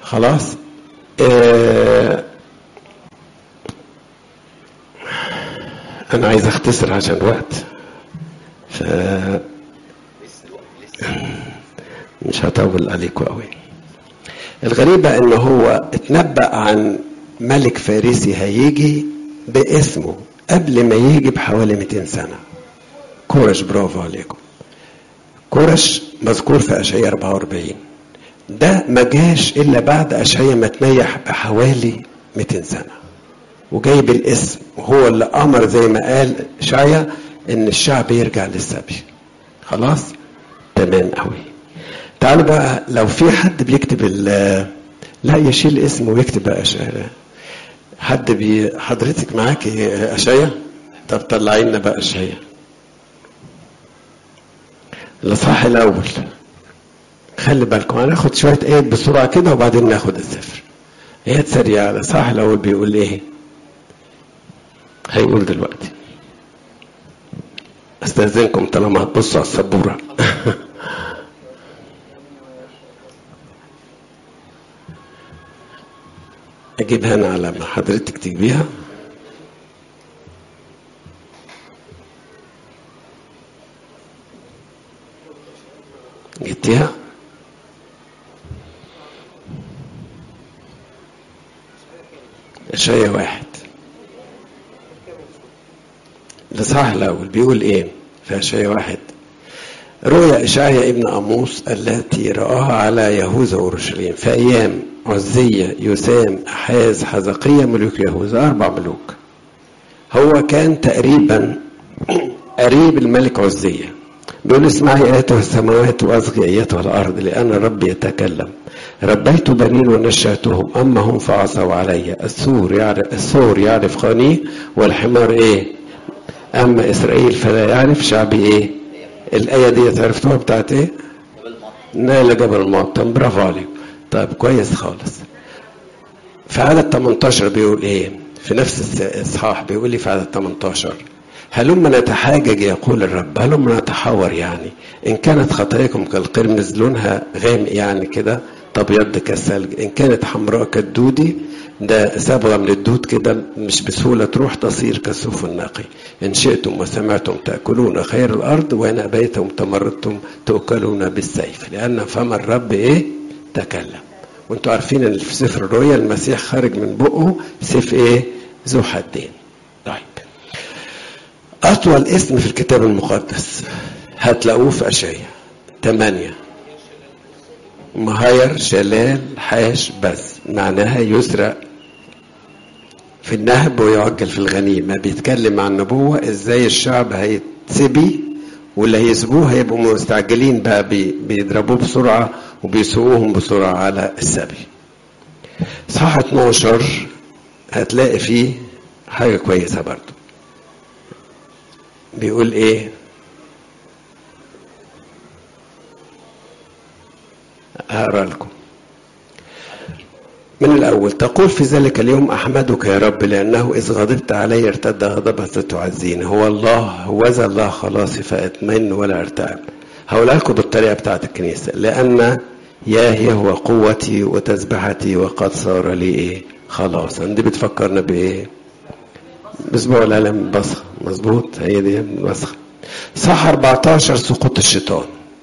خلاص آه انا عايز اختصر عشان الوقت ف مش هطول عليكم قوي الغريبة ان هو اتنبأ عن ملك فارسي هيجي باسمه قبل ما يجي بحوالي 200 سنة كورش برافو عليكم كورش مذكور في أشعياء 44 ده ما جاش إلا بعد أشعياء ما تنيح بحوالي 200 سنة وجاي بالاسم وهو اللي أمر زي ما قال أشعياء إن الشعب يرجع للسبي خلاص تمام قوي تعالوا بقى لو في حد بيكتب لا يشيل اسمه ويكتب بقى أشعياء حد بي حضرتك معاكي أشعياء طب طلعي لنا بقى أشعياء الاصحاح الاول خلي بالكم هناخد شويه ايات بسرعه كده وبعدين ناخد السفر ايات سريعه الاصحاح الاول بيقول ايه هيقول دلوقتي استاذنكم طالما هتبصوا على السبوره اجيبها انا على ما حضرتك تجيبيها جبتيها شيء واحد الإصحاح الأول بيقول إيه في شيء واحد رؤيا إشعيا ابن أموس التي رآها على يهوذا وأورشليم في أيام عزية يسام أحاز حزقية ملوك يهوذا أربع ملوك هو كان تقريبا قريب الملك عزية بيقول اسمعي ايتها السماوات واصغي ايتها الارض لان الرب يتكلم ربيت بنين ونشأتهم اما هم فعصوا علي السور يعرف السور يعرف قانيه والحمار ايه اما اسرائيل فلا يعرف شعبي ايه الايه دي عرفتوها بتاعت ايه نال جبل المعطم برافو عليك طيب كويس خالص في عدد 18 بيقول ايه في نفس الاصحاح بيقول لي في عدد 18 هلما نتحاجج يقول الرب هلما نتحاور يعني إن كانت خطاياكم كالقرمز لونها غامق يعني كده تبيض كالثلج إن كانت حمراء كالدودي ده صبغة من الدود كده مش بسهولة تروح تصير كالصوف النقي إن شئتم وسمعتم تأكلون خير الأرض وإن أبيتم تمردتم تؤكلون بالسيف لأن فم الرب إيه تكلم وانتوا عارفين ان في سفر الرؤيا المسيح خارج من بقه سيف ايه ذو حدين طيب أطول اسم في الكتاب المقدس هتلاقوه في أشعيا ثمانية مهاير شلال حاش بس معناها يسرق في النهب ويعجل في الغنيمة بيتكلم عن نبوة ازاي الشعب هيتسبي واللي هيسبوه هيبقوا مستعجلين بقى بيضربوه بسرعة وبيسوقوهم بسرعة على السبي صح 12 هتلاقي فيه حاجة كويسة برضو بيقول ايه هقرا لكم من الأول تقول في ذلك اليوم أحمدك يا رب لأنه إذ غضبت علي ارتد غضبك تعزيني هو الله هو ذا الله خلاصي فأطمئن ولا أرتعب هقولها لكم بالطريقة بتاعت الكنيسة لأن ياهي هو قوتي وتسبحتي وقد صار لي إيه خلاصا دي بتفكرنا بإيه باسبوع الالم البصخ مظبوط هي دي البصخ صح 14 سقوط الشيطان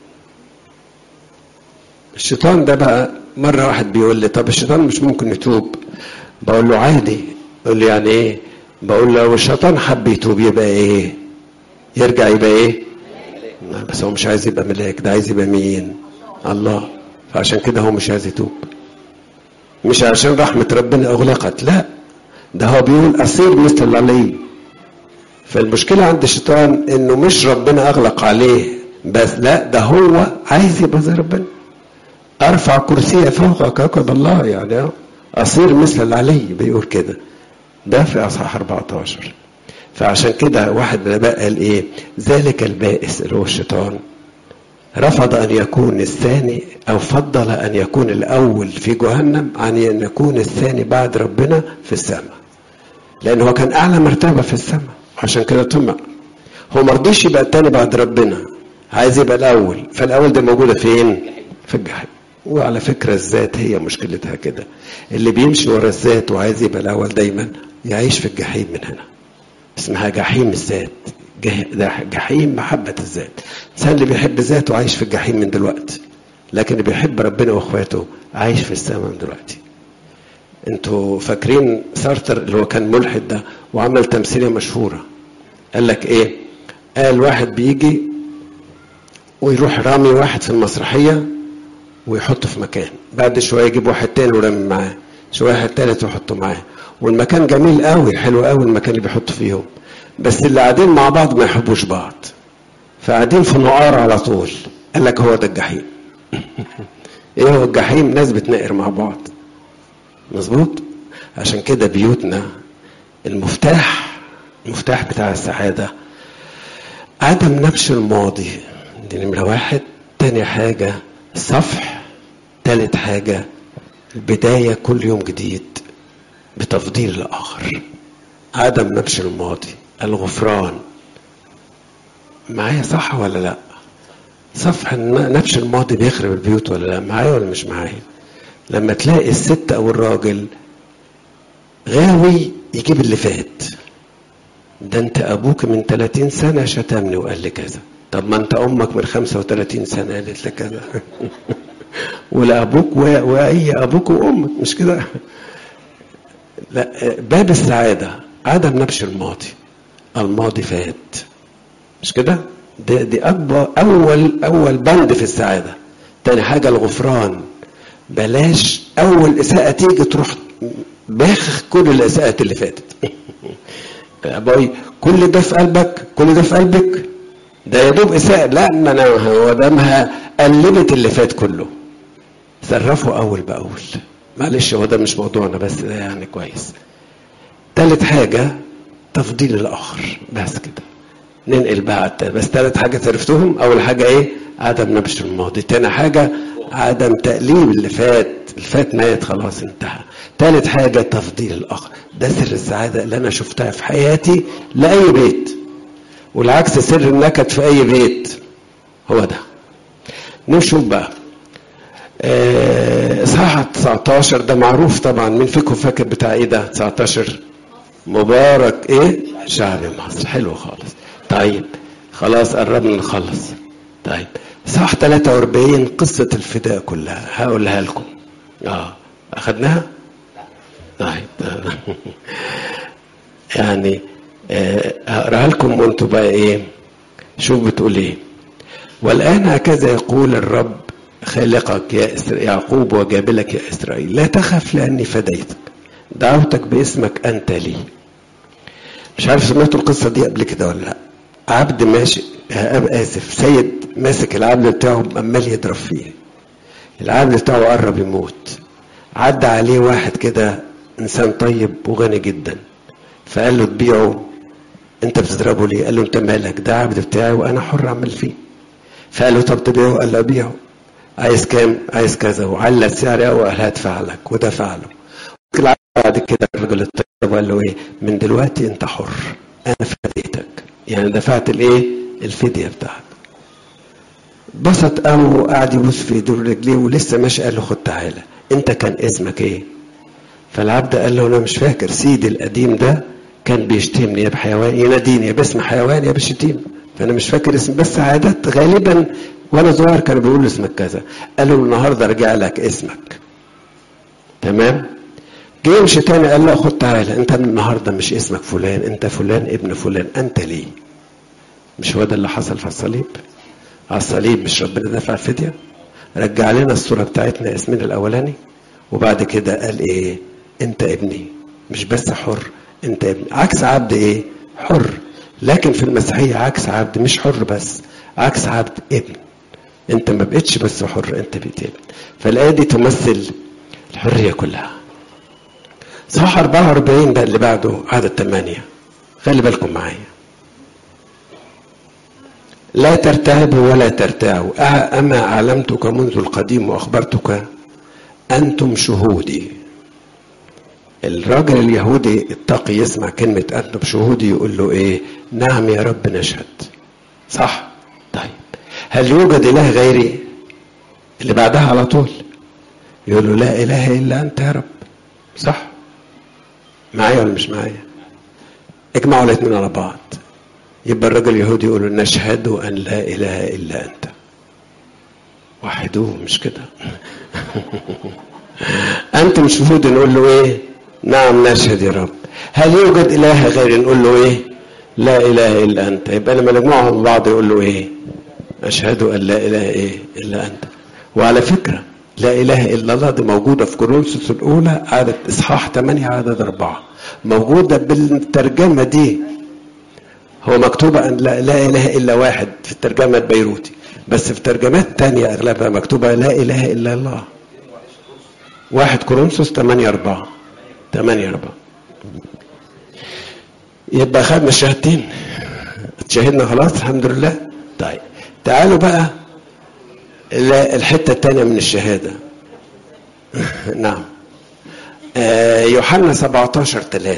الشيطان ده بقى مرة واحد بيقول لي طب الشيطان مش ممكن يتوب بقول له عادي يقول لي يعني ايه بقول له لو الشيطان حب يتوب يبقى ايه يرجع يبقى ايه بس هو مش عايز يبقى ملاك ده عايز يبقى مين الله فعشان كده هو مش عايز يتوب مش عشان رحمة ربنا أغلقت لا ده هو بيقول أصير مثل العلي فالمشكلة عند الشيطان إنه مش ربنا أغلق عليه بس لا ده هو عايز يبقى زي ربنا أرفع كرسي فوق كوكب الله يعني أصير مثل العلي بيقول كده ده في أصحاح 14 فعشان كده واحد من الآباء قال إيه ذلك البائس اللي هو الشيطان رفض أن يكون الثاني أو فضل أن يكون الأول في جهنم عن أن يكون الثاني بعد ربنا في السماء لأن هو كان أعلى مرتبة في السماء عشان كده طمع هو ما رضيش يبقى الثاني بعد ربنا عايز يبقى الأول فالأول ده موجودة فين؟ في الجحيم وعلى فكرة الذات هي مشكلتها كده اللي بيمشي ورا الذات وعايز يبقى الأول دايما يعيش في الجحيم من هنا اسمها جحيم الذات جحيم محبة الذات الإنسان اللي بيحب ذاته عايش في الجحيم من دلوقتي لكن اللي بيحب ربنا واخواته عايش في السماء من دلوقتي انتوا فاكرين سارتر اللي هو كان ملحد ده وعمل تمثيليه مشهوره قال لك ايه قال واحد بيجي ويروح رامي واحد في المسرحيه ويحطه في مكان بعد شويه يجيب واحد تاني ورامي معاه شويه واحد تالت ويحطه معاه والمكان جميل قوي حلو قوي المكان اللي بيحط فيهم بس اللي قاعدين مع بعض ما يحبوش بعض فقاعدين في نقار على طول قال لك هو ده الجحيم ايه هو الجحيم ناس بتنقر مع بعض مظبوط عشان كده بيوتنا المفتاح المفتاح بتاع السعادة عدم نبش الماضي دي نمرة واحد تاني حاجة صفح تالت حاجة البداية كل يوم جديد بتفضيل الآخر عدم نبش الماضي الغفران معايا صح ولا لا صفح نبش الماضي بيخرب البيوت ولا لا معايا ولا مش معايا لما تلاقي الست او الراجل غاوي يجيب اللي فات ده انت ابوك من 30 سنه شتمني وقال لي كذا طب ما انت امك من 35 سنه قالت لك كذا ولا ابوك واي ابوك وامك مش كده لا باب السعاده عدم نبش الماضي الماضي فات مش كده دي, دي اكبر اول اول بند في السعاده تاني حاجه الغفران بلاش اول اساءه تيجي تروح باخخ كل الاساءات اللي فاتت يا باي كل ده في قلبك كل ده في قلبك ده يا دوب اساءه لا ما انا هو دمها قلبت اللي فات كله صرفه اول باول معلش هو ده مش موضوعنا بس ده يعني كويس تالت حاجه تفضيل الاخر بس كده ننقل بقى بس تالت حاجه عرفتهم اول حاجه ايه عدم نبش الماضي تاني حاجه عدم تقليب اللي فات اللي فات مات خلاص انتهى تالت حاجة تفضيل الآخر ده سر السعادة اللي أنا شفتها في حياتي لأي بيت والعكس سر النكد في أي بيت هو ده نشوف بقى إصحاح 19 ده معروف طبعا مين فيكم فاكر بتاع ايه ده 19 مبارك ايه شعب مصر حلو خالص طيب خلاص قربنا نخلص طيب صح 43 قصة الفداء كلها هقولها لكم اه أخدناها؟ طيب يعني هقراها لكم وانتوا بقى ايه شوف بتقول ايه والآن هكذا يقول الرب خالقك يا يعقوب وجابلك يا إسرائيل لا تخف لأني فديتك دعوتك باسمك أنت لي مش عارف سمعتوا القصة دي قبل كده ولا لا عبد ماشي آسف سيد ماسك العبد بتاعه عمال يضرب فيه العبد بتاعه قرب يموت عدى عليه واحد كده انسان طيب وغني جدا فقال له تبيعه انت بتضربه ليه قال له انت مالك ده عبد بتاعي وانا حر اعمل فيه فقال له طب تبيعه قال له ابيعه عايز كام عايز كذا وعلى السعر قوي قال هدفع لك ودفع له بعد كده الرجل الطيب قال له ايه من دلوقتي انت حر انا فديتك يعني دفعت الايه الفديه بتاعتك بسط قوي وقعد يبوس في ايده رجليه ولسه ماشي قال له خد تعالى انت كان اسمك ايه فالعبد قال له انا مش فاكر سيدي القديم ده كان بيشتمني يا بحيوان يناديني يا باسم حيوان يا بشتيم فانا مش فاكر اسم بس عادة غالبا وانا صغير كانوا بيقولوا اسمك كذا قالوا النهارده رجع لك اسمك تمام جه يمشي تاني قال له خد تعالى انت النهارده مش اسمك فلان انت فلان ابن فلان انت ليه مش هو ده اللي حصل في الصليب على الصليب مش ربنا دفع الفديه رجع لنا الصوره بتاعتنا اسمنا الاولاني وبعد كده قال ايه انت ابني مش بس حر انت ابني عكس عبد ايه حر لكن في المسيحيه عكس عبد مش حر بس عكس عبد ابن انت ما بقتش بس حر انت بقيت ابن فالايه دي تمثل الحريه كلها صح 44 ده اللي بعده عدد 8 خلي بالكم معايا لا ترتهبوا ولا ترتاعوا أما أعلمتك منذ القديم وأخبرتك أنتم شهودي الراجل اليهودي التقي يسمع كلمة أنتم شهودي يقول له إيه نعم يا رب نشهد صح طيب هل يوجد إله غيري اللي بعدها على طول يقول له لا اله الا انت يا رب صح معايا ولا مش معايا اجمعوا الاثنين على بعض يبقى الراجل اليهودي يقول له نشهد ان لا اله الا انت وحدوه مش كده انتم شهود نقول له ايه نعم نشهد يا رب هل يوجد اله غير نقول له ايه لا اله الا انت يبقى لما نجمعهم بعض يقول له ايه اشهد ان لا اله ايه الا انت وعلى فكره لا اله الا الله دي موجوده في كورنثوس الاولى عدد اصحاح 8 عدد 4 موجوده بالترجمه دي هو مكتوبه ان لا, لا اله الا واحد في الترجمه البيروتي بس في ترجمات تانية اغلبها مكتوبه لا اله الا الله واحد كورنثوس 8 4 8 4 يبقى خدنا الشهادتين اتشهدنا خلاص الحمد لله طيب تعالوا بقى الحته الثانيه من الشهاده نعم آه يوحنا 17 3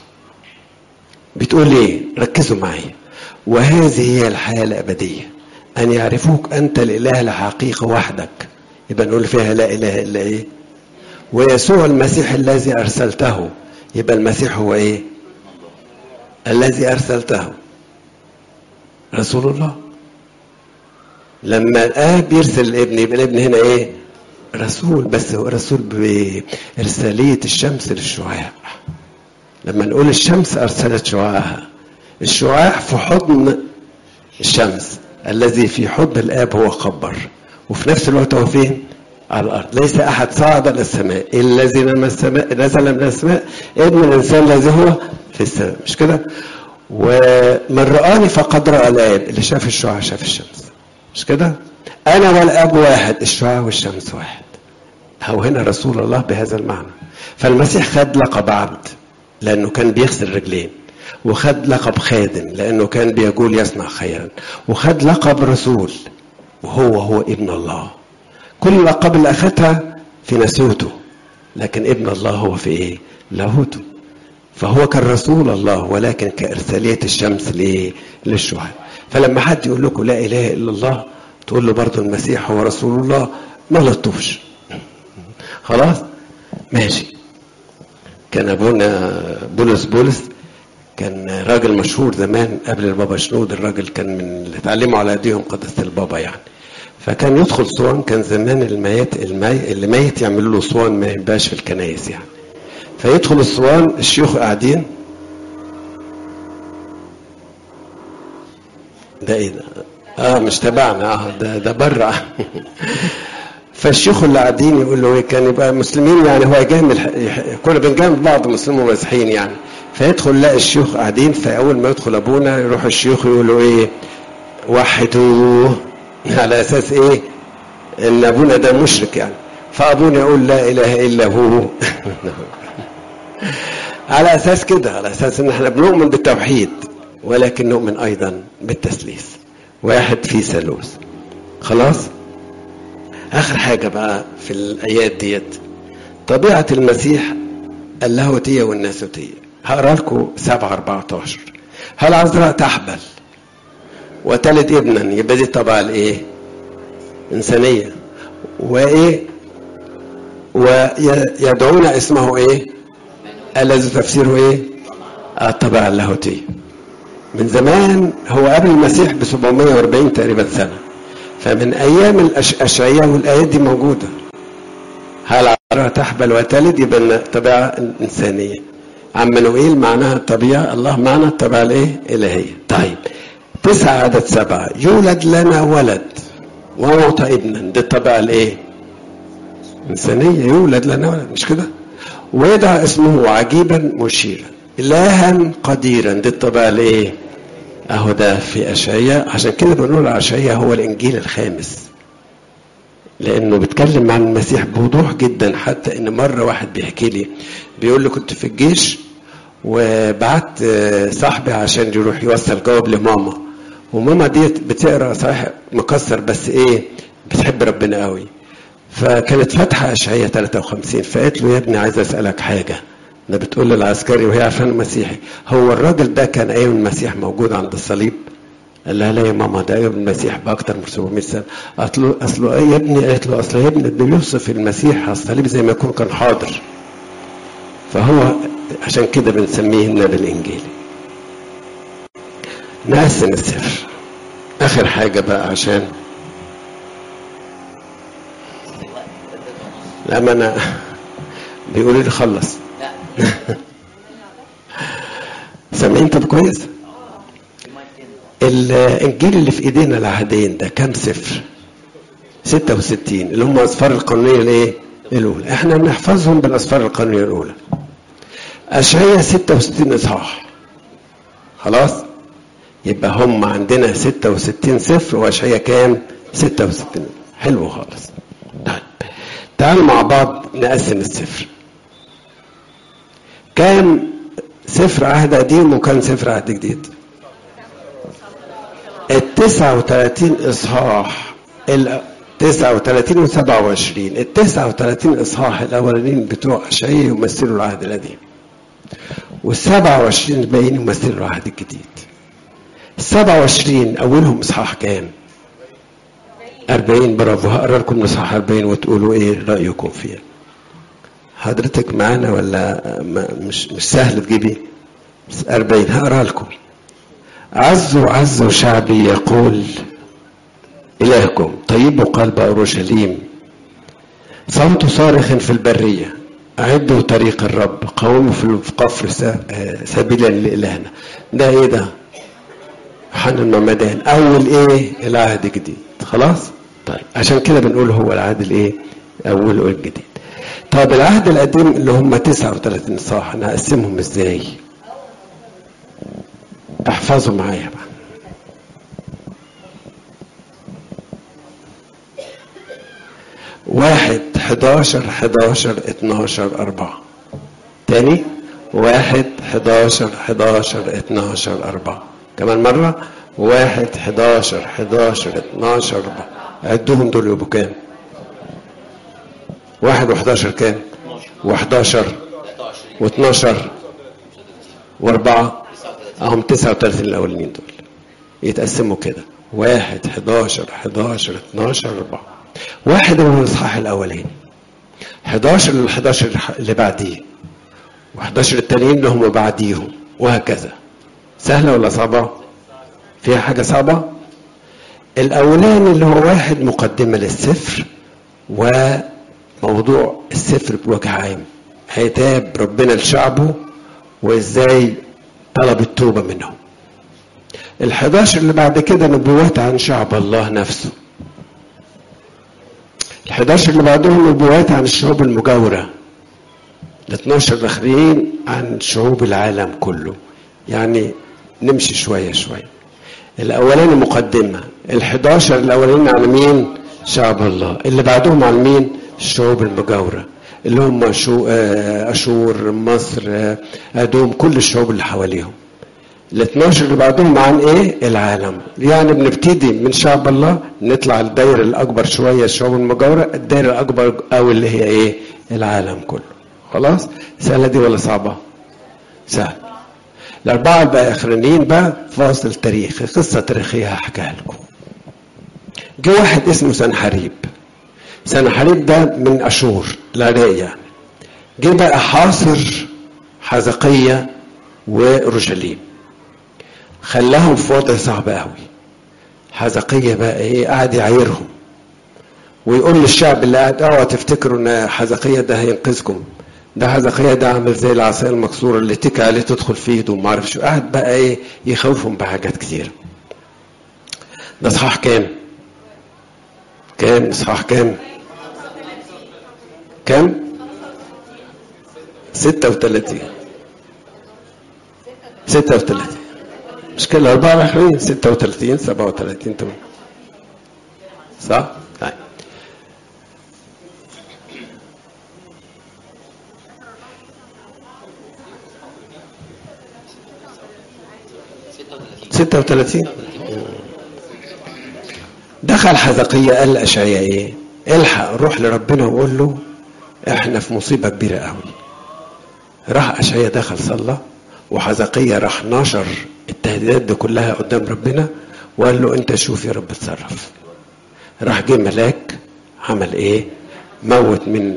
بتقول ايه ركزوا معايا وهذه هي الحياه الابديه ان يعرفوك انت الاله الحقيقي وحدك يبقى نقول فيها لا اله الا ايه ويسوع المسيح الذي ارسلته يبقى المسيح هو ايه الذي ارسلته رسول الله لما الاب يرسل الابن يبقى الابن هنا ايه رسول بس هو رسول بارساليه الشمس للشعاع لما نقول الشمس ارسلت شعاعها الشعاع في حضن الشمس الذي في حضن الاب هو خبر وفي نفس الوقت هو فين على الارض ليس احد صعد الى السماء الذي من السماء نزل من السماء ابن الانسان الذي هو في السماء مش كده ومن رآني فقد رأى الآب اللي شاف الشعاع شاف الشمس مش كده أنا والآب واحد الشعاع والشمس واحد هو هنا رسول الله بهذا المعنى فالمسيح خد لقب عبد لأنه كان بيغسل رجلين وخد لقب خادم لأنه كان بيقول يصنع خيرا وخد لقب رسول وهو هو ابن الله كل الألقاب اللي أخذها في نسوته لكن ابن الله هو في إيه؟ لاهوته فهو كان رسول الله ولكن كإرسالية الشمس ليه؟ للشعاع فلما حد يقول لكم لا إله إلا الله تقول له برضه المسيح هو رسول الله ما لطوش خلاص ماشي كان ابونا بولس بولس كان راجل مشهور زمان قبل البابا شنود الراجل كان من اللي اتعلموا على ايديهم قداسه البابا يعني فكان يدخل صوان كان زمان الميت المي اللي ميت يعملوا له صوان ما يبقاش في الكنايس يعني فيدخل الصوان الشيوخ قاعدين ده ايه ده؟ اه مش تبعنا اه ده ده بره فالشيوخ اللي قاعدين يقول له ايه كان يبقى مسلمين يعني هو جامل كنا بنجامل بعض مسلمين ومسيحيين يعني فيدخل يلاقي الشيوخ قاعدين فاول ما يدخل ابونا يروح الشيوخ يقولوا ايه وحدوه على اساس ايه ان ابونا ده مشرك يعني فابونا يقول لا اله الا هو على اساس كده على اساس ان احنا بنؤمن بالتوحيد ولكن نؤمن ايضا بالتثليث واحد في ثالوث خلاص اخر حاجه بقى في الايات ديت طبيعه المسيح اللاهوتيه والناسوتيه هقرا لكم 7 14 هل عذراء تحبل وتلد ابنا يبقى دي الطبيعه الايه انسانيه وايه ويدعون اسمه ايه الذي تفسيره ايه الطبيعه اللاهوتيه من زمان هو قبل المسيح ب 740 تقريبا سنه فمن ايام الاشعياء والايات دي موجوده هل عذراء تحبل وتلد يبقى الطبيعه الانسانيه عمانوئيل معناها الطبيعه الله معنى الطبيعه الايه الهيه طيب تسعة عدد سبعة يولد لنا ولد ونعطى ابنا دي الطبيعة الايه إنسانية يولد لنا ولد مش كده ويدعى اسمه عجيبا مشيرا إلها قديرا دي الطبيعة الايه اهو ده في اشعياء عشان كده بنقول اشعياء هو الانجيل الخامس لانه بيتكلم عن المسيح بوضوح جدا حتى ان مره واحد بيحكي لي بيقول لي كنت في الجيش وبعت صاحبي عشان يروح يوصل جواب لماما وماما ديت بتقرا صحيح مكسر بس ايه بتحب ربنا قوي فكانت فاتحه اشعياء 53 فقالت له يا ابني عايز اسالك حاجه ده بتقول للعسكري وهي عارفه انه مسيحي هو الراجل ده كان ايام المسيح موجود عند الصليب قال لها لا يا ماما ده ابن المسيح باكتر من 700 سنه اصله اصله ايه يا ابني قالت له اصله يا ابني ده يوصف المسيح على الصليب زي ما يكون كان حاضر فهو عشان كده بنسميه النبي الانجيلي نقسم السفر اخر حاجه بقى عشان لما انا بيقولوا لي خلص سامعين طب كويس الانجيل اللي في ايدينا العهدين ده كام سفر 66 اللي هم اسفار القانونيه الايه الاولى احنا بنحفظهم بالاسفار القانونيه الاولى اشعياء 66 اصحاح خلاص يبقى هم عندنا 66 سفر واشعياء كام 66 حلو خالص طيب تعالوا مع بعض نقسم السفر كام سفر عهد قديم وكان سفر عهد جديد ال 39 اصحاح ال 39 و 27 ال 39 اصحاح الاولانيين بتوع اشعياء يمثلوا العهد القديم وال 27 الباقيين يمثلوا العهد الجديد ال 27 اولهم اصحاح كام؟ 40 برافو هقرا لكم اصحاح 40 وتقولوا ايه رايكم فيها حضرتك معانا ولا مش مش سهل تجيبي 40 هقرا لكم عزوا عزوا شعبي يقول إلهكم طيبوا قلب أورشليم صمت صارخ في البرية أعدوا طريق الرب قوموا في القفر سبيلا لإلهنا ده إيه ده حن الممدان أول إيه العهد الجديد خلاص طيب عشان كده بنقول هو العهد الإيه أوله الجديد طب العهد القديم اللي هم 39 صح نقسمهم ازاي احفظوا معايا بقى واحد حداشر حداشر اتناشر أربعة تاني واحد حداشر حداشر اتناشر أربعة كمان مرة واحد حداشر حداشر اتناشر أربعة عدوهم دول يبقوا كام واحد وحداشر كام وحداشر واتناشر واربعة اهم تسعة وثلاثين الاولين دول يتقسموا كده واحد حداشر حداشر اتناشر اربعة واحد هو الاصحاح الاولاني 11 ال 11 اللي بعديه و11 التانيين اللي هم بعديهم وهكذا سهلة ولا صعبة؟ فيها حاجة صعبة؟ الأولاني اللي هو واحد مقدمة للسفر وموضوع السفر بوجه عام عتاب ربنا لشعبه وازاي طلب التوبة منهم ال11 اللي بعد كده نبوات عن شعب الله نفسه ال11 اللي بعدهم نبوات عن الشعوب المجاورة ال 12 الاخرين عن شعوب العالم كله يعني نمشي شوية شوية الأولاني مقدمة ال11 الأولانيين عن مين؟ شعب الله اللي بعدهم عن مين؟ الشعوب المجاورة اللي هم شو أشور مصر أدوم كل الشعوب اللي حواليهم ال 12 اللي بعدهم عن ايه؟ العالم يعني بنبتدي من شعب الله نطلع الدايرة الأكبر شوية الشعوب المجاورة الدايرة الأكبر أو اللي هي ايه؟ العالم كله خلاص؟ سهلة دي ولا صعبة؟ سهل الأربعة بقى آخرانيين بقى فاصل تاريخي قصة تاريخية هحكيها لكم جه واحد اسمه سنحريب سنحريب ده من أشور العراق يعني جه بقى حاصر حزقية وأورشليم خلاهم في وضع صعب قوي حزقية بقى ايه قاعد يعايرهم ويقول للشعب اللي قاعد اوعوا تفتكروا ان حزقية ده هينقذكم ده حزقية ده عامل زي العصاية المكسورة اللي تكي عليه تدخل في ايده وما اعرفش قاعد بقى ايه يخوفهم بحاجات كتير ده اصحاح كام؟ كام اصحاح كام؟ كام؟ 36 36 مش كده الأربعة الآخرين 36 37 8 صح؟ طيب ستة وثلاثين دخل حزقية قال لأشعياء ايه الحق روح لربنا وقول له احنا في مصيبة كبيرة قوي راح أشعياء دخل صلى وحزقية راح نشر التهديدات دي كلها قدام ربنا وقال له انت شوف يا رب اتصرف راح جه ملاك عمل ايه موت من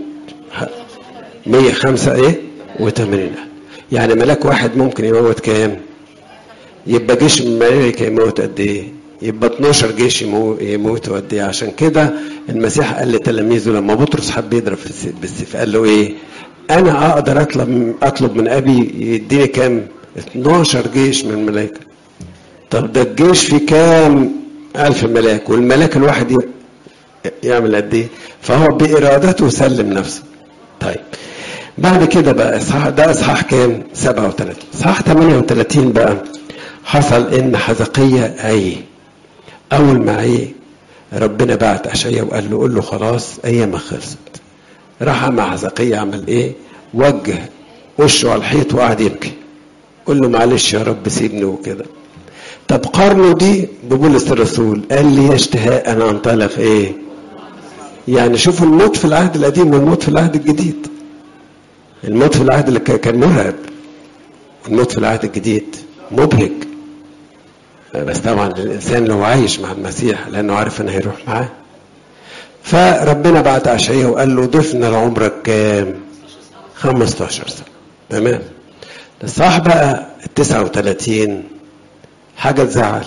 105 ايه و80 يعني ملاك واحد ممكن يموت كام يبقى جيش الملائكة يموت قد ايه يبقى 12 جيش يموتوا قد ايه عشان كده المسيح قال لتلاميذه لما بطرس حب يضرب في السيف بالسيف قال له ايه انا اقدر اطلب اطلب من ابي يديني كام 12 جيش من الملائكه طب ده الجيش فيه كام ألف ملاك والملاك الواحد يعمل قد ايه فهو بإرادته سلم نفسه طيب بعد كده بقى إصحاح ده إصحاح كام 37 إصحاح 38 بقى حصل إن حزقية عي أول ما عي ربنا بعت أشعيا وقال له قول له خلاص أيامك خلصت راح مع حزقية عمل إيه وجه وشه على الحيط وقعد يبكي قول له معلش يا رب سيبني وكده طب قارنوا دي ببولس الرسول قال لي اشتهاء أن أنطلق إيه يعني شوفوا الموت في العهد القديم والموت في العهد الجديد الموت في العهد اللي كان مرعب الموت في العهد الجديد مبهج بس طبعا الانسان لو عايش مع المسيح لانه عارف انه هيروح معاه فربنا بعت اشعياء وقال له ضفنا لعمرك كام 15 سنه تمام الصح بقى ال 39 حاجه تزعل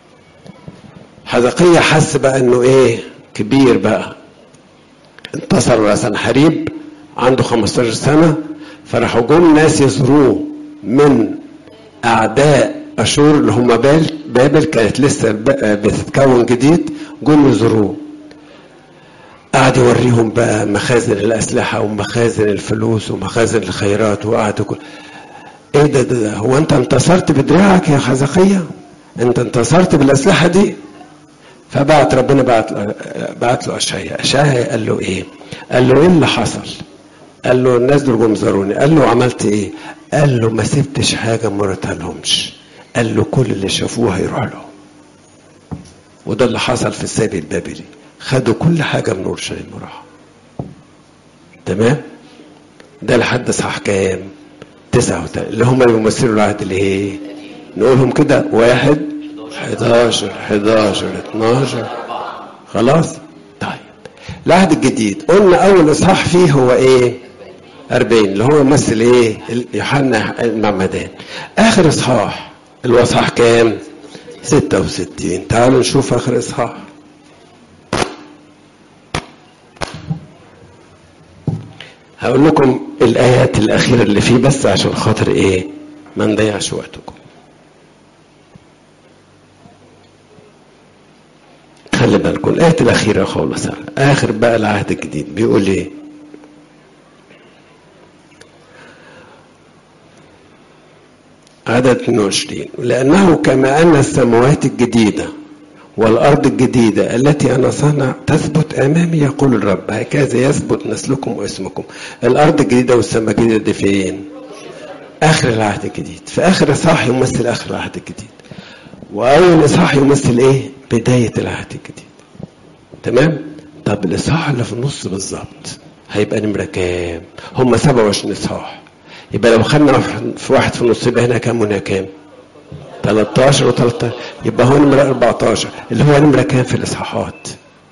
حزقية حس بقى انه ايه كبير بقى انتصر على سنحريب عنده 15 سنة فراحوا جم ناس يزوروه من أعداء أشور اللي هم بابل كانت لسه بتتكون جديد جم يزوروه قعد يوريهم بقى مخازن الأسلحة ومخازن الفلوس ومخازن الخيرات وقعد كل ايه ده, ده, ده هو انت انتصرت بدراعك يا حزقية انت انتصرت بالأسلحة دي فبعت ربنا بعت بعت له اشعياء اشعياء قال له ايه قال له ايه اللي حصل قال له الناس دول جم زاروني قال له عملت ايه قال له ما سبتش حاجه ما وريتها لهمش قال له كل اللي شافوه هيروح لهم وده اللي حصل في السابي البابلي خدوا كل حاجه من اورشليم وراحوا تمام ده لحد اصحاح كام 39 اللي هم يمثلوا العهد اللي هي نقولهم كده واحد 11 11 12 خلاص طيب العهد الجديد قلنا اول اصحاح فيه هو ايه 40 اللي هو يمثل ايه يوحنا المعمدان اخر اصحاح اللي هو اصحاح كام 66 تعالوا نشوف اخر اصحاح هقول لكم الايات الاخيره اللي فيه بس عشان خاطر ايه ما نضيعش وقتكم خلي بالكم الآية الأخيرة خالص آخر بقى العهد الجديد بيقول إيه؟ عدد 22 لأنه كما أن السماوات الجديدة والأرض الجديدة التي أنا صنع تثبت أمامي يقول الرب هكذا يثبت نسلكم واسمكم الأرض الجديدة والسماء الجديدة دي فين؟ آخر العهد الجديد في آخر إصحاح يمثل آخر العهد الجديد وأول إصحاح يمثل إيه؟ بداية العهد الجديد تمام؟ طب الإصحاح اللي في النص بالظبط هيبقى نمرة كام؟ هم 27 إصحاح يبقى لو خدنا في واحد في النص يبقى هنا كام وهنا كام؟ 13 و13 يبقى هو نمرة 14 اللي هو نمرة كام في الإصحاحات؟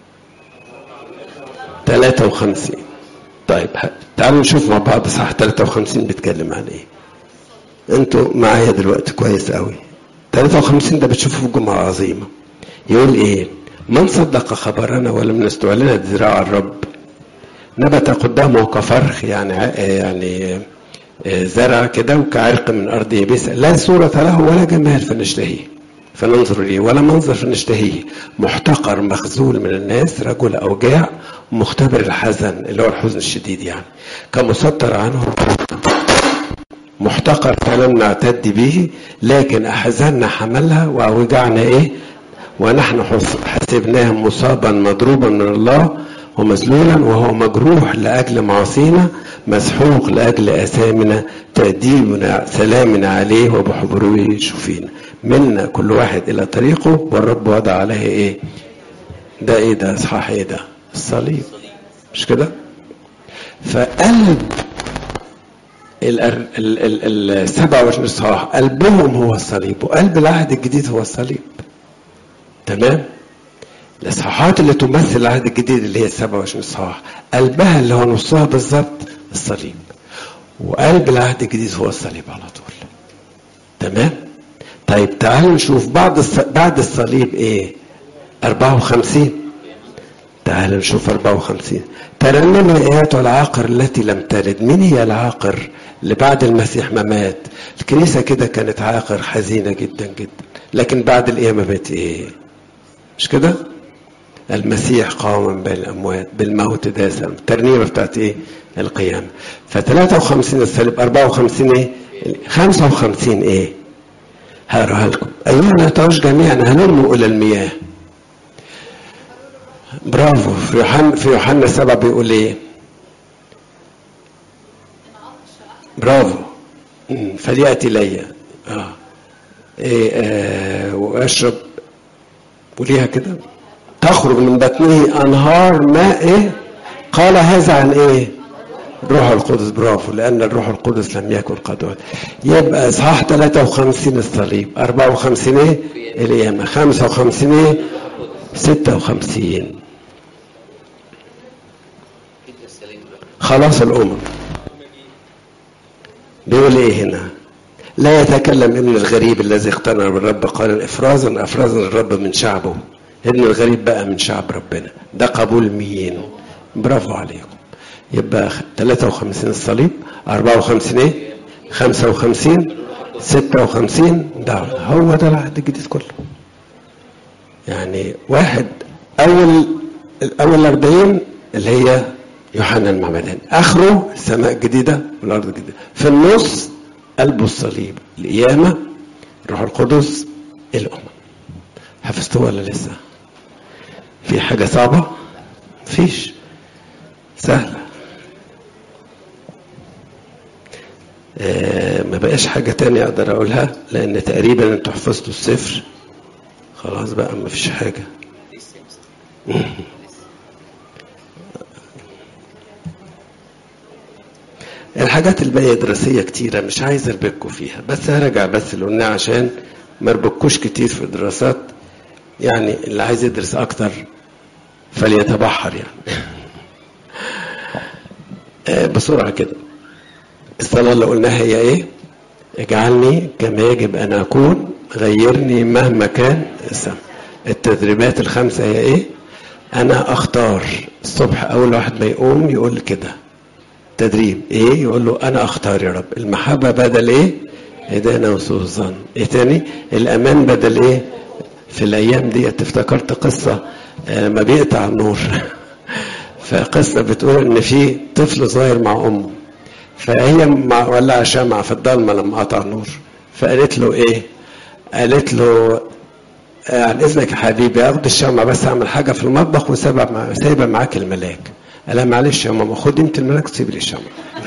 53 طيب تعالوا نشوف مع بعض إصحاح 53 بيتكلم عن إيه؟ أنتوا معايا دلوقتي كويس قوي 53 ده بتشوفه في جمعة عظيمة يقول إيه؟ من صدق خبرنا ولم نستعلنها ذراع الرب نبت قدامه كفرخ يعني يعني زرع كده وكعرق من أرض يابسة لا صورة له ولا جمال فنشتهيه فننظر إليه ولا منظر فنشتهيه محتقر مخزول من الناس رجل أوجاع مختبر الحزن اللي هو الحزن الشديد يعني كمسطر عنه محتقر فلم نعتد به لكن أحزاننا حملها وأوجعنا إيه ونحن حسبناه مصابا مضروبا من الله ومذلولا وهو مجروح لأجل معاصينا مسحوق لأجل أثامنا تأديبنا سلامنا عليه وبحبره شفينا منا كل واحد إلى طريقه والرب وضع عليه إيه ده إيه ده إصحاح إيه ده الصليب مش كده فقلب ال 27 إصحاح قلبهم هو الصليب وقلب العهد الجديد هو الصليب تمام الاصحاحات اللي تمثل العهد الجديد اللي هي 27 اصحاح قلبها اللي هو نصها بالظبط الصليب وقلب العهد الجديد هو الصليب على طول تمام طيب تعالوا نشوف بعد الص... بعد الصليب ايه 54 تعالوا نشوف 54 ترنم الايات والعاقر التي لم تلد مين هي العاقر اللي بعد المسيح ما مات الكنيسه كده كانت عاقر حزينه جدا جدا لكن بعد القيامه بقت ايه مش كده المسيح قام من بين الاموات بالموت داسا الترنيمه بتاعت ايه القيامه ف 53 الصليب 54 ايه 55 ايه هقراها لكم ايها الاتوش جميعا هلموا الى المياه برافو في يوحنا في يوحنا 7 بيقول ايه برافو مم، فليأتي إلي اه إيه آه واشرب وليها كده تخرج من بطنه انهار ماء ايه قال هذا عن ايه الروح القدس برافو لان الروح القدس لم يكن قد وعد يبقى اصحاح 53 الصليب 54 ايه القيامه 55 ايه 56 خلاص الامم بيقول ايه هنا لا يتكلم ابن الغريب الذي اقتنع بالرب قال افرازا افرازا الرب من شعبه ابن الغريب بقى من شعب ربنا ده قبول مين برافو عليكم يبقى 53 الصليب 54 ايه 55 56 ده هو ده العهد الجديد كله يعني واحد اول الاول 40 اللي هي يوحنا المعمدان اخره السماء الجديده والارض الجديده في النص قلبه الصليب القيامه الروح القدس الامم حفظتوه ولا لسه في حاجه صعبه مفيش سهله آه ما بقاش حاجة تانية أقدر أقولها لأن تقريبا أنتوا حفظتوا الصفر خلاص بقى ما فيش حاجة الحاجات الباقية دراسية كتيرة مش عايز أربككم فيها بس هرجع بس اللي قلناه عشان ما أربكوش كتير في الدراسات يعني اللي عايز يدرس أكتر فليتبحر يعني آه بسرعة كده الصلاة اللي قلناها هي إيه؟ اجعلني كما يجب أن أكون غيرني مهما كان السمع التدريبات الخمسة هي إيه؟ أنا أختار الصبح أول واحد ما يقوم يقول كده تدريب إيه؟ يقول له أنا أختار يا رب المحبة بدل إيه؟ هدانا وسوء الظن إيه تاني؟ الأمان بدل إيه؟ في الأيام دي افتكرت قصة لما بيقطع النور فقصة بتقول إن في طفل صغير مع أمه فهي ولع شمعة في الضلمة لما قطع النور فقالت له ايه قالت له عن اذنك يا حبيبي اخد الشمعة بس اعمل حاجة في المطبخ وسايبها سايبها معاك الملاك قال لها معلش يا ماما خد انت الملاك وسيب لي الشمعة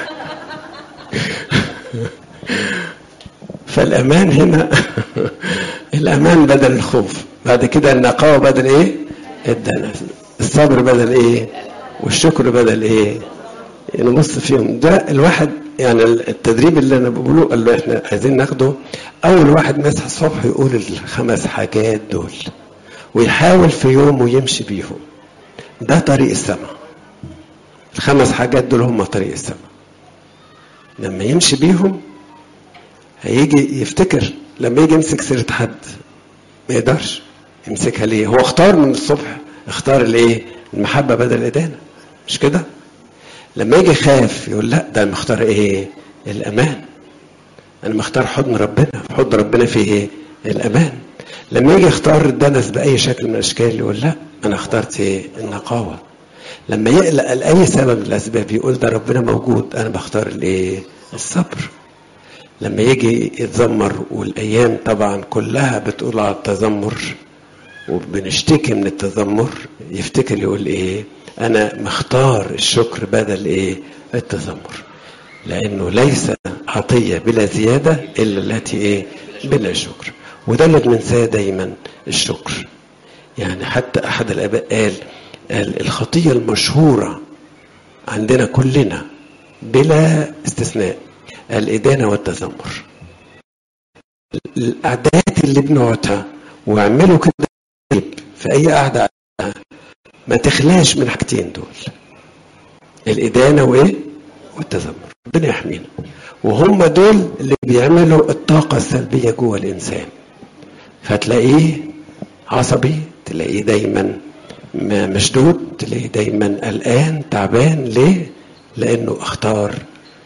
فالامان هنا الامان بدل الخوف بعد كده النقاوة بدل ايه الدنس الصبر بدل ايه والشكر بدل ايه نبص فيهم ده الواحد يعني التدريب اللي انا بقوله اللي احنا عايزين ناخده اول واحد مسح الصبح يقول الخمس حاجات دول ويحاول في يومه يمشي بيهم ده طريق السماء الخمس حاجات دول هم طريق السماء لما يمشي بيهم هيجي يفتكر لما يجي يمسك سيرة حد ما يقدرش يمسكها ليه هو اختار من الصبح اختار الايه المحبة بدل الإدانة مش كده لما يجي يخاف يقول لا ده مختار ايه الامان انا مختار حضن ربنا حضن ربنا فيه ايه الامان لما يجي يختار الدنس باي شكل من الاشكال يقول لا انا اخترت ايه النقاوه لما يقلق لاي سبب من الاسباب يقول ده ربنا موجود انا بختار الايه الصبر لما يجي يتذمر والايام طبعا كلها بتقول على التذمر وبنشتكي من التذمر يفتكر يقول ايه انا مختار الشكر بدل ايه التذمر لانه ليس عطيه بلا زياده الا التي ايه بلا شكر وده اللي بننساه دايما الشكر يعني حتى احد الاباء قال قال الخطيه المشهوره عندنا كلنا بلا استثناء الادانه والتذمر الاعداد اللي بنقعدها واعملوا كده في اي قعده ما تخلاش من حاجتين دول الادانه وايه والتذمر ربنا يحمينا وهم دول اللي بيعملوا الطاقه السلبيه جوه الانسان فتلاقيه عصبي تلاقيه دايما مشدود تلاقيه دايما قلقان تعبان ليه لانه اختار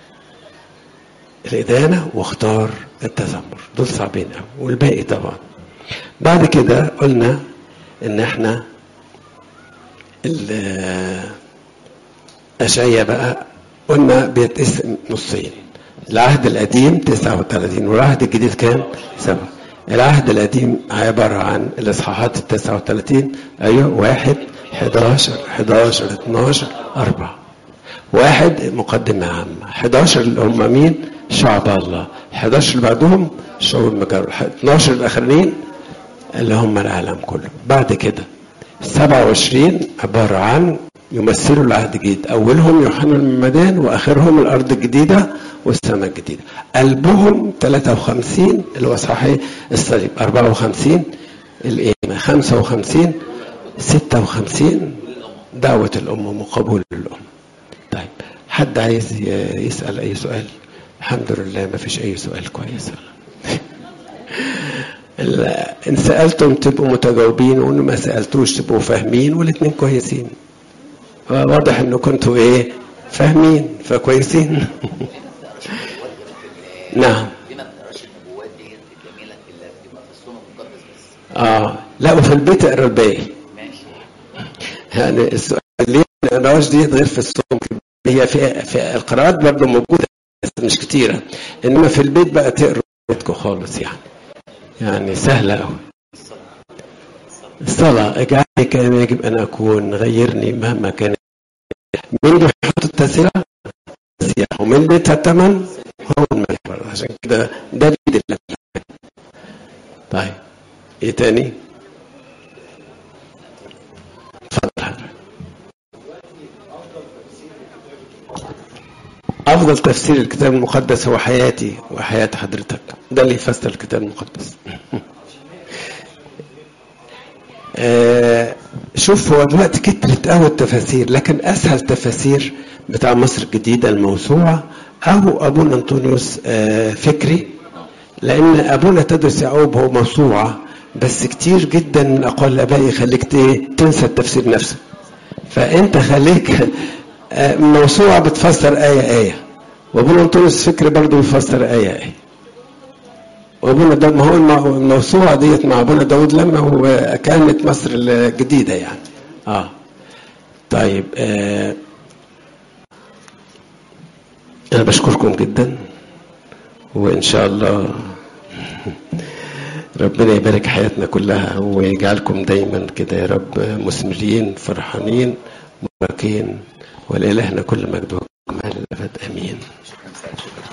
الإدانة واختار التذمر دول صعبين قوي والباقي طبعا بعد كده قلنا ان احنا الأشعية بقى قلنا بيتقسم نصين العهد القديم 39 والعهد الجديد كام؟ سبعة العهد القديم عبارة عن الإصحاحات ال 39 أيوه واحد 11 11 12 4 واحد مقدمة عامة 11 اللي هم مين؟ شعب الله 11 اللي بعدهم شعوب المجر 12 الأخرين اللي هم العالم كله بعد كده 27 عبارة عن يمثلوا العهد الجديد أولهم يوحنا المعمدان وآخرهم الأرض الجديدة والسماء الجديدة قلبهم 53 اللي هو صحيح الصليب 54 القيامة 55 56 دعوة الأم وقبول الأم طيب حد عايز يسأل أي سؤال الحمد لله ما فيش أي سؤال كويس إن سألتم تبقوا متجاوبين وإن ما سألتوش تبقوا فاهمين والاتنين كويسين واضح إنه كنتوا إيه فاهمين فكويسين نعم اه لا وفي البيت اقرا الباقي يعني السؤال ليه النقاش دي غير في الصوم هي في في القراءات برضه موجوده بس مش كتيره انما في البيت بقى تقروا بيتكم خالص يعني يعني سهله قوي الصلاة اجعلني كما يجب أن أكون غيرني مهما كان مين بيحط التسعيرة؟ التسعيرة ومين بيدفع الثمن؟ هو المحور عشان كده ده بيد الله طيب ايه تاني؟ اتفضل افضل تفسير الكتاب المقدس هو حياتي وحياه حضرتك ده اللي يفسر الكتاب المقدس آه شوف هو دلوقتي كترت قوي التفاسير لكن اسهل تفاسير بتاع مصر الجديده الموسوعه او ابونا انطونيوس آه فكري لان ابونا تدرس يعقوب هو موسوعه بس كتير جدا من اقوال الاباء يخليك تنسى التفسير نفسه فانت خليك موسوعة بتفسر آية آية وابونا انطونيوس فكري برضه بيفسر آية آية وابونا ده ما هو الموسوعة ديت مع ابونا داود لما كانت مصر الجديدة يعني اه طيب آه انا بشكركم جدا وان شاء الله ربنا يبارك حياتنا كلها ويجعلكم دايما كده يا رب مثمرين فرحانين مباركين ولإلهنا كل مجد وكمال الأبد آمين